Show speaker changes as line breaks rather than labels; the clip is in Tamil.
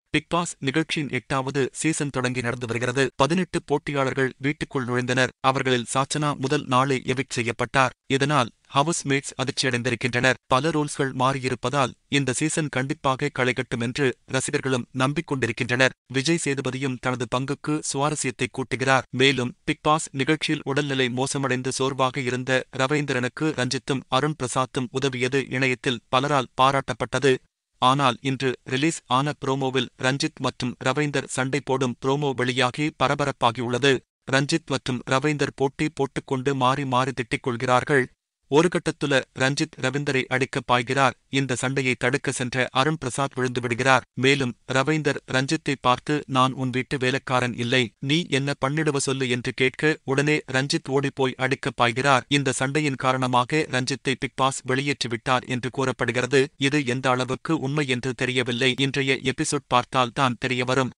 பிக் பாஸ் நிகழ்ச்சியின் எட்டாவது சீசன் தொடங்கி நடந்து வருகிறது பதினெட்டு போட்டியாளர்கள் வீட்டுக்குள் நுழைந்தனர் அவர்களில் சாச்சனா முதல் நாளே எவிக்ட் செய்யப்பட்டார் இதனால் ஹவுஸ் மேட்ஸ் அதிர்ச்சியடைந்திருக்கின்றனர் பல ரூல்ஸ்கள் மாறியிருப்பதால் இந்த சீசன் கண்டிப்பாக களைகட்டும் என்று ரசிகர்களும் நம்பிக்கொண்டிருக்கின்றனர் விஜய் சேதுபதியும் தனது பங்குக்கு சுவாரஸ்யத்தை கூட்டுகிறார் மேலும் பிக் பாஸ் நிகழ்ச்சியில் உடல்நிலை மோசமடைந்து சோர்வாக இருந்த ரவீந்திரனுக்கு ரஞ்சித்தும் அருண் பிரசாத்தும் உதவியது இணையத்தில் பலரால் பாராட்டப்பட்டது ஆனால் இன்று ரிலீஸ் ஆன ப்ரோமோவில் ரஞ்சித் மற்றும் ரவீந்தர் சண்டை போடும் ப்ரோமோ வெளியாகி பரபரப்பாகியுள்ளது ரஞ்சித் மற்றும் ரவீந்தர் போட்டி போட்டுக்கொண்டு மாறி மாறி திட்டிக் கொள்கிறார்கள் ஒரு கட்டத்துல ரஞ்சித் ரவீந்தரை அடிக்க பாய்கிறார் இந்த சண்டையை தடுக்க சென்ற அருண் பிரசாத் விழுந்து விடுகிறார் மேலும் ரவீந்தர் ரஞ்சித்தை பார்த்து நான் உன் வீட்டு வேலைக்காரன் இல்லை நீ என்ன பண்ணிடுவ சொல்லு என்று கேட்க உடனே ரஞ்சித் ஓடிப்போய் அடிக்க பாய்கிறார் இந்த சண்டையின் காரணமாக ரஞ்சித்தை பிக் பாஸ் வெளியேற்றிவிட்டார் என்று கூறப்படுகிறது இது எந்த அளவுக்கு உண்மை என்று தெரியவில்லை இன்றைய எபிசோட் பார்த்தால் தான் தெரியவரும்